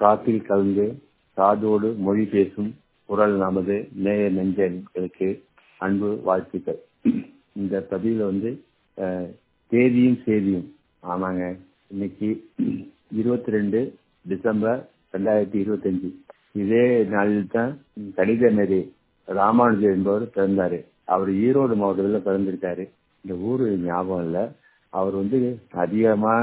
காற்றில் கலந்து காதோடு மொழி பேசும் குரல் நமது நேய நெஞ்சங்களுக்கு அன்பு வாழ்த்துக்கள் இந்த பதிவில் வந்து அஹ், தேதியும் செய்தியும் ஆமாங்க இன்னைக்கு இருபத்தி ரெண்டு டிசம்பர் ரெண்டாயிரத்தி இருபத்தஞ்சு இதே நாளில் தான் கணித மேரி ராமானுஜர் என்பவர் பிறந்தாரு அவர் ஈரோடு மாவட்டத்தில் பிறந்திருக்காரு இந்த ஊரு ஞாபகம் இல்லை அவர் வந்து அதிகமா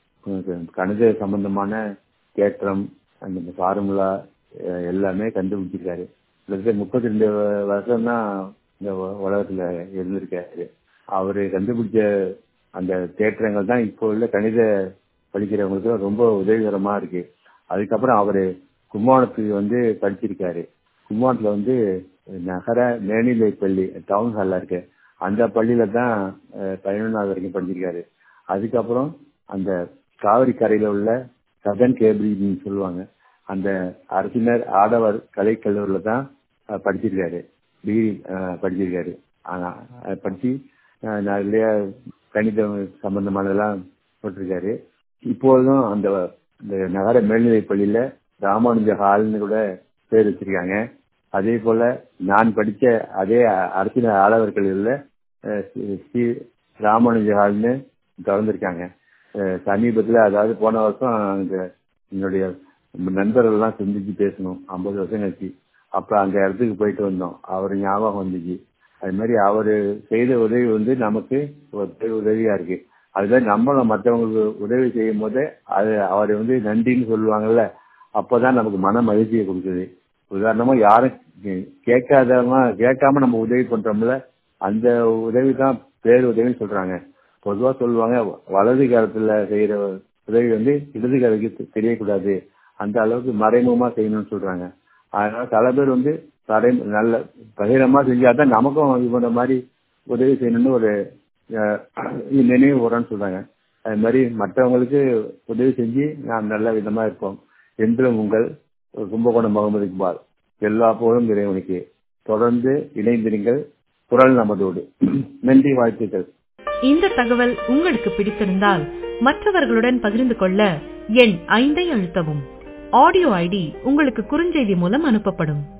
கணித சம்பந்தமான தேற்றம் அந்த ஃபார்முலா எல்லாமே கண்டுபிடிச்சிருக்காரு கிட்டத்தட்ட முப்பத்தி ரெண்டு வருஷம் தான் இந்த உ- உலகத்துல இருந்திருக்காரு அவரு கண்டுபிடிச்ச அந்த தேற்றங்கள் தான் இப்போ உள்ள கணித படிக்கிறவங்களுக்கு ரொம்ப உதவிகரமா இருக்கு அதுக்கப்புறம் அவரு கும்போணத்துக்கு வந்து படிச்சிருக்காரு கும்போணத்துல வந்து நகர மேல்நிலை பள்ளி டவுன் ஹால்ல இருக்கு அந்த பள்ளியில தான் அஹ், பதினொன்றாவது வரைக்கும் படிச்சிருக்காரு அதுக்கப்புறம் அந்த காவிரி கரையில உள்ள சதன் கேபிரின்னு சொல்லுவாங்க அந்த அரசினர் ஆடவர் கலைக்கல்லூரில தான் அஹ், படிச்சிருக்காரு டிகிரி அஹ், படிச்சிருக்காரு ஆனா அஹ், படிச்சு அஹ், நிறைய கணிதம் சம்பந்தமானதெல்லாம் போட்டிருக்காரு இப்போதும் அந்த இந்த நகர மேல்நிலை பள்ளியில ராமானுஜ ஹால்னு கூட பேர் வச்சிருக்காங்க அதே போல நான் படிச்ச அதே அரசியல் ஆடவர் கல்லூரியில அஹ், ஸ்ரீ- ஸ்ரீ ராமானுஜ ஹால்னு திறந்திருக்காங்க அஹ், சமீபத்துல அதாவது போன வருஷம் அங்க என்னுடைய நண்பர்கள் எல்லாம் சந்திச்சு பேசணும் ஐம்பது வருஷம் கழிச்சு அப்ப அந்த இடத்துக்கு போயிட்டு வந்தோம் அவர் ஞாபகம் வந்துச்சு அது மாதிரி அவரு செய்த உதவி வந்து நமக்கு ஒரு பெரிய உதவியா இருக்கு அதுதான் நம்மளும் மற்றவங்களுக்கு உதவி செய்யும் போது அது அவர் வந்து நன்றின்னு சொல்லுவாங்கல்ல அப்பதான் நமக்கு மன மகிழ்ச்சியை கொடுக்குது உதாரணமா யாரும் கே- கேட்காதவங்க கேட்காம நம்ம உதவி பண்றோம்ல அந்த உதவி தான் பேர் உதவின்னு சொல்றாங்க பொதுவா சொல்லுவாங்க வலது காலத்துல செய்யற உதவி வந்து இடது காலுக்கு தெ- தெரியக்கூடாது அந்த அளவுக்கு மறைமுகமா செய்யணும்னு சொல்றாங்க அதனால சில பேர் வந்து மறை நல்ல பகிரமா செஞ்சாதான் நமக்கும் இவன மாதிரி உதவி செய்யணும்னு ஒரு அஹ், நினைவு வரும்னு சொல்றாங்க அது மாதிரி மற்றவங்களுக்கு உதவி செஞ்சு நாம் நல்ல விதமா இருப்போம் என்றும் உங்கள் கும்பகோணம் முகமது இக்பால் எல்லா போலும் இறைவனுக்கு தொடர்ந்து இணைந்திருங்கள் குரல் நமதோடு நன்றி வாழ்த்துக்கள் இந்த தகவல் உங்களுக்கு பிடித்திருந்தால் மற்றவர்களுடன் பகிர்ந்து கொள்ள எண் ஐந்தை அழுத்தவும் ஆடியோ ஐடி உங்களுக்கு குறுஞ்செய்தி மூலம் அனுப்பப்படும்